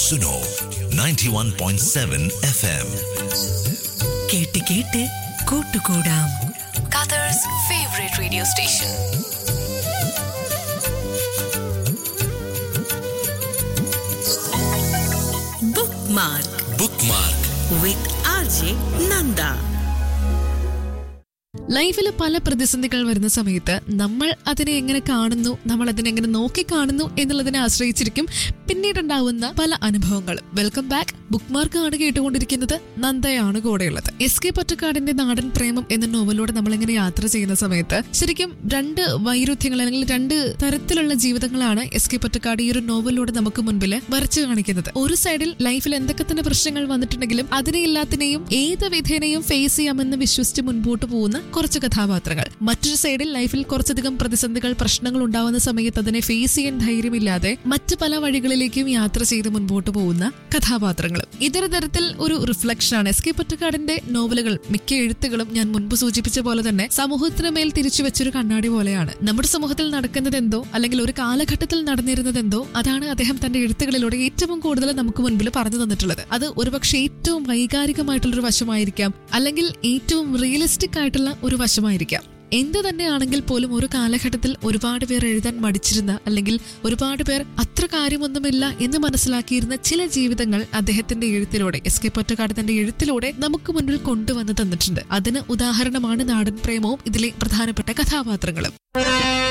Suno ninety one point seven F M കേട്ട് കേട്ട് കൂട്ടുകൂടാം Qatar's favorite radio station. Bookmark bookmark with R J Nanda ലൈഫിൽ പല പ്രതിസന്ധികൾ വരുന്ന സമയത്ത് നമ്മൾ അതിനെ എങ്ങനെ കാണുന്നു നമ്മൾ അതിനെ എങ്ങനെ നോക്കി കാണുന്നു എന്നുള്ളതിനെ ആശ്രയിച്ചിരിക്കും പിന്നീടുണ്ടാവുന്ന പല അനുഭവങ്ങളും വെൽക്കം ബാക്ക് ബുക്ക് മാർക്ക് ആണ് കേട്ടുകൊണ്ടിരിക്കുന്നത് നന്ദയാണ് കൂടെയുള്ളത് എസ് കെ പൊറ്റക്കാടിന്റെ നാടൻ പ്രേമം എന്ന നോവലിലൂടെ നമ്മൾ ഇങ്ങനെ യാത്ര ചെയ്യുന്ന സമയത്ത് ശരിക്കും രണ്ട് വൈരുദ്ധ്യങ്ങൾ അല്ലെങ്കിൽ രണ്ട് തരത്തിലുള്ള ജീവിതങ്ങളാണ് എസ് കെ പൊറ്റക്കാട് ഈ ഒരു നോവലിലൂടെ നമുക്ക് മുൻപിൽ വരച്ചു കാണിക്കുന്നത് ഒരു സൈഡിൽ ലൈഫിൽ എന്തൊക്കെ തന്നെ പ്രശ്നങ്ങൾ വന്നിട്ടുണ്ടെങ്കിലും അതിനെ എല്ലാത്തിനെയും ഏത് വിധേനയും ഫേസ് ചെയ്യാമെന്ന് വിശ്വസിച്ച് മുൻപോട്ട് പോകുന്ന കുറച്ച് കഥാപാത്രങ്ങൾ മറ്റൊരു സൈഡിൽ ലൈഫിൽ കുറച്ചധികം പ്രതിസന്ധികൾ പ്രശ്നങ്ങൾ ഉണ്ടാവുന്ന സമയത്ത് അതിനെ ഫേസ് ചെയ്യാൻ ധൈര്യമില്ലാതെ മറ്റു പല വഴികളിലേക്കും യാത്ര ചെയ്ത് മുൻപോട്ട് പോകുന്ന കഥാപാത്രങ്ങളും ഇതൊരു തരത്തിൽ ഒരു റിഫ്ലക്ഷൻ ആണ് എസ് കെ പൊറ്റക്കാടിന്റെ നോവലുകൾ മിക്ക എഴുത്തുകളും ഞാൻ മുൻപ് സൂചിപ്പിച്ച പോലെ തന്നെ സമൂഹത്തിന് മേൽ തിരിച്ചു വെച്ചൊരു കണ്ണാടി പോലെയാണ് നമ്മുടെ സമൂഹത്തിൽ നടക്കുന്നത് എന്തോ അല്ലെങ്കിൽ ഒരു കാലഘട്ടത്തിൽ നടന്നിരുന്നത് എന്തോ അതാണ് അദ്ദേഹം തന്റെ എഴുത്തുകളിലൂടെ ഏറ്റവും കൂടുതൽ നമുക്ക് മുൻപിൽ പറഞ്ഞു തന്നിട്ടുള്ളത് അത് ഒരുപക്ഷെ ഏറ്റവും വൈകാരികമായിട്ടുള്ളൊരു വശമായിരിക്കാം അല്ലെങ്കിൽ ഏറ്റവും റിയലിസ്റ്റിക് ആയിട്ടുള്ള ഒരു വശമായിരിക്കാം എന്ത് തന്നെയാണെങ്കിൽ പോലും ഒരു കാലഘട്ടത്തിൽ ഒരുപാട് പേർ എഴുതാൻ മടിച്ചിരുന്ന അല്ലെങ്കിൽ ഒരുപാട് പേർ അത്ര കാര്യമൊന്നുമില്ല എന്ന് മനസ്സിലാക്കിയിരുന്ന ചില ജീവിതങ്ങൾ അദ്ദേഹത്തിന്റെ എഴുത്തിലൂടെ എസ് കെ പൊറ്റക്കാട് തന്റെ എഴുത്തിലൂടെ നമുക്ക് മുന്നിൽ കൊണ്ടുവന്ന് തന്നിട്ടുണ്ട് അതിന് ഉദാഹരണമാണ് നാടൻ പ്രേമവും ഇതിലെ പ്രധാനപ്പെട്ട കഥാപാത്രങ്ങളും